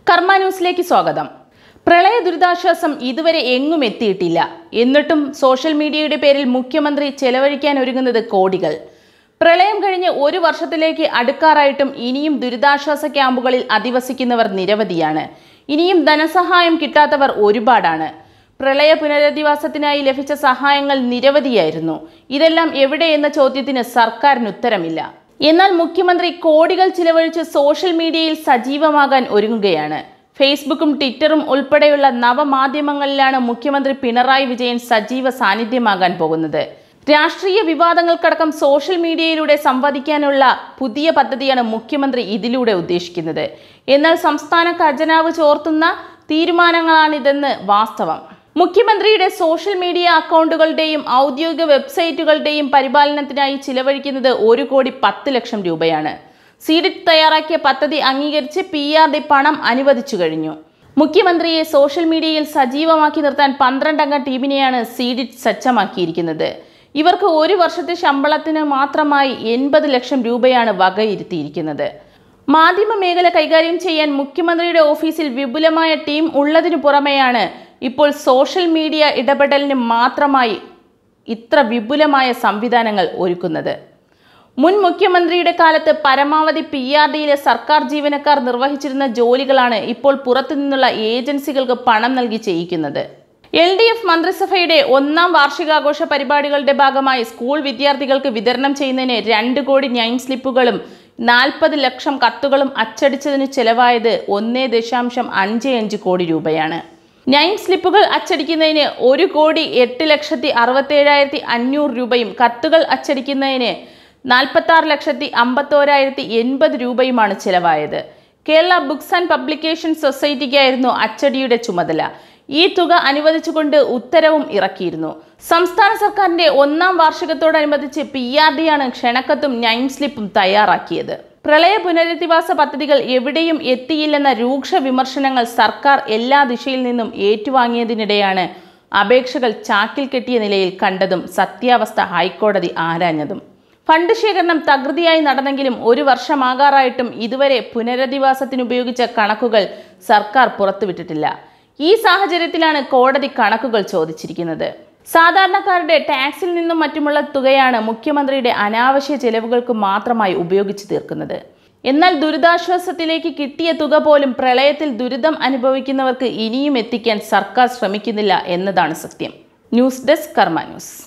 കർമ്മ ന്യൂസിലേക്ക് സ്വാഗതം പ്രളയ ദുരിതാശ്വാസം ഇതുവരെ എങ്ങും എത്തിയിട്ടില്ല എന്നിട്ടും സോഷ്യൽ മീഡിയയുടെ പേരിൽ മുഖ്യമന്ത്രി ചെലവഴിക്കാൻ ഒരുങ്ങുന്നത് കോടികൾ പ്രളയം കഴിഞ്ഞ് ഒരു വർഷത്തിലേക്ക് അടുക്കാറായിട്ടും ഇനിയും ദുരിതാശ്വാസ ക്യാമ്പുകളിൽ അധിവസിക്കുന്നവർ നിരവധിയാണ് ഇനിയും ധനസഹായം കിട്ടാത്തവർ ഒരുപാടാണ് പ്രളയ പുനരധിവാസത്തിനായി ലഭിച്ച സഹായങ്ങൾ നിരവധിയായിരുന്നു ഇതെല്ലാം എവിടെ എന്ന ചോദ്യത്തിന് സർക്കാരിന് ഉത്തരമില്ല എന്നാൽ മുഖ്യമന്ത്രി കോടികൾ ചിലവഴിച്ച് സോഷ്യൽ മീഡിയയിൽ സജീവമാകാൻ ഒരുങ്ങുകയാണ് ഫേസ്ബുക്കും ട്വിറ്ററും ഉൾപ്പെടെയുള്ള നവമാധ്യമങ്ങളിലാണ് മുഖ്യമന്ത്രി പിണറായി വിജയൻ സജീവ സാന്നിധ്യമാകാൻ പോകുന്നത് രാഷ്ട്രീയ വിവാദങ്ങൾക്കടക്കം സോഷ്യൽ മീഡിയയിലൂടെ സംവദിക്കാനുള്ള പുതിയ പദ്ധതിയാണ് മുഖ്യമന്ത്രി ഇതിലൂടെ ഉദ്ദേശിക്കുന്നത് എന്നാൽ സംസ്ഥാന ഖജനാവ് ചോർത്തുന്ന തീരുമാനങ്ങളാണിതെന്ന് വാസ്തവം മുഖ്യമന്ത്രിയുടെ സോഷ്യൽ മീഡിയ അക്കൗണ്ടുകളുടെയും ഔദ്യോഗിക വെബ്സൈറ്റുകളുടെയും പരിപാലനത്തിനായി ചിലവഴിക്കുന്നത് ഒരു കോടി പത്ത് ലക്ഷം രൂപയാണ് സീഡിറ്റ് തയ്യാറാക്കിയ പദ്ധതി അംഗീകരിച്ച് പി ആർ ഡി പണം അനുവദിച്ചു കഴിഞ്ഞു മുഖ്യമന്ത്രിയെ സോഷ്യൽ മീഡിയയിൽ സജീവമാക്കി നിർത്താൻ പന്ത്രണ്ടംഗ ടീമിനെയാണ് സീഡിറ്റ് സജ്ജമാക്കിയിരിക്കുന്നത് ഇവർക്ക് ഒരു വർഷത്തെ ശമ്പളത്തിന് മാത്രമായി എൺപത് ലക്ഷം രൂപയാണ് വകയിരുത്തിയിരിക്കുന്നത് മാധ്യമ മേഖല കൈകാര്യം ചെയ്യാൻ മുഖ്യമന്ത്രിയുടെ ഓഫീസിൽ വിപുലമായ ടീം ഉള്ളതിനു പുറമെയാണ് ഇപ്പോൾ സോഷ്യൽ മീഡിയ ഇടപെടലിന് മാത്രമായി ഇത്ര വിപുലമായ സംവിധാനങ്ങൾ ഒരുക്കുന്നത് മുൻ മുഖ്യമന്ത്രിയുടെ കാലത്ത് പരമാവധി പി ആർ ഡിയിലെ സർക്കാർ ജീവനക്കാർ നിർവഹിച്ചിരുന്ന ജോലികളാണ് ഇപ്പോൾ പുറത്തുനിന്നുള്ള ഏജൻസികൾക്ക് പണം നൽകി ചെയ്യിക്കുന്നത് എൽ ഡി എഫ് മന്ത്രിസഭയുടെ ഒന്നാം വാർഷികാഘോഷ പരിപാടികളുടെ ഭാഗമായി സ്കൂൾ വിദ്യാർത്ഥികൾക്ക് വിതരണം ചെയ്യുന്നതിന് രണ്ട് കോടി നൈൻ സ്ലിപ്പുകളും നാൽപ്പത് ലക്ഷം കത്തുകളും അച്ചടിച്ചതിന് ചെലവായത് ഒന്നേ ദശാംശം അഞ്ച് അഞ്ച് കോടി രൂപയാണ് നൈൻ സ്ലിപ്പുകൾ അച്ചടിക്കുന്നതിന് ഒരു കോടി എട്ട് ലക്ഷത്തി അറുപത്തേഴായിരത്തി അഞ്ഞൂറ് രൂപയും കത്തുകൾ അച്ചടിക്കുന്നതിന് നാൽപ്പത്തി ആറ് ലക്ഷത്തി അമ്പത്തോരായിരത്തി എൺപത് രൂപയുമാണ് ചിലവായത് കേരള ബുക്സ് ആൻഡ് പബ്ലിക്കേഷൻ സൊസൈറ്റിക്കായിരുന്നു അച്ചടിയുടെ ചുമതല ഈ തുക അനുവദിച്ചുകൊണ്ട് ഉത്തരവും ഇറക്കിയിരുന്നു സംസ്ഥാന സർക്കാരിന്റെ ഒന്നാം വാർഷികത്തോടനുബന്ധിച്ച് പി ആർ ഡി ആണ് ക്ഷണക്കത്തും നൈൻ സ്ലിപ്പും തയ്യാറാക്കിയത് പ്രളയ പുനരധിവാസ പദ്ധതികൾ എവിടെയും എത്തിയില്ലെന്ന രൂക്ഷ വിമർശനങ്ങൾ സർക്കാർ എല്ലാ ദിശയിൽ നിന്നും ഏറ്റുവാങ്ങിയതിനിടെയാണ് അപേക്ഷകൾ ചാക്കിൽ കെട്ടിയ നിലയിൽ കണ്ടതും സത്യാവസ്ഥ ഹൈക്കോടതി ആരാഞ്ഞതും ഫണ്ട് ശേഖരണം തകൃതിയായി നടന്നെങ്കിലും ഒരു വർഷമാകാറായിട്ടും ഇതുവരെ പുനരധിവാസത്തിനുപയോഗിച്ച കണക്കുകൾ സർക്കാർ പുറത്തുവിട്ടിട്ടില്ല ഈ സാഹചര്യത്തിലാണ് കോടതി കണക്കുകൾ ചോദിച്ചിരിക്കുന്നത് സാധാരണക്കാരുടെ ടാക്സിൽ നിന്നും മറ്റുമുള്ള തുകയാണ് മുഖ്യമന്ത്രിയുടെ അനാവശ്യ ചെലവുകൾക്ക് മാത്രമായി ഉപയോഗിച്ചു തീർക്കുന്നത് എന്നാൽ ദുരിതാശ്വാസത്തിലേക്ക് കിട്ടിയ തുക പോലും പ്രളയത്തിൽ ദുരിതം അനുഭവിക്കുന്നവർക്ക് ഇനിയും എത്തിക്കാൻ സർക്കാർ ശ്രമിക്കുന്നില്ല എന്നതാണ് സത്യം ന്യൂസ് ഡെസ്ക് കർമ്മ ന്യൂസ്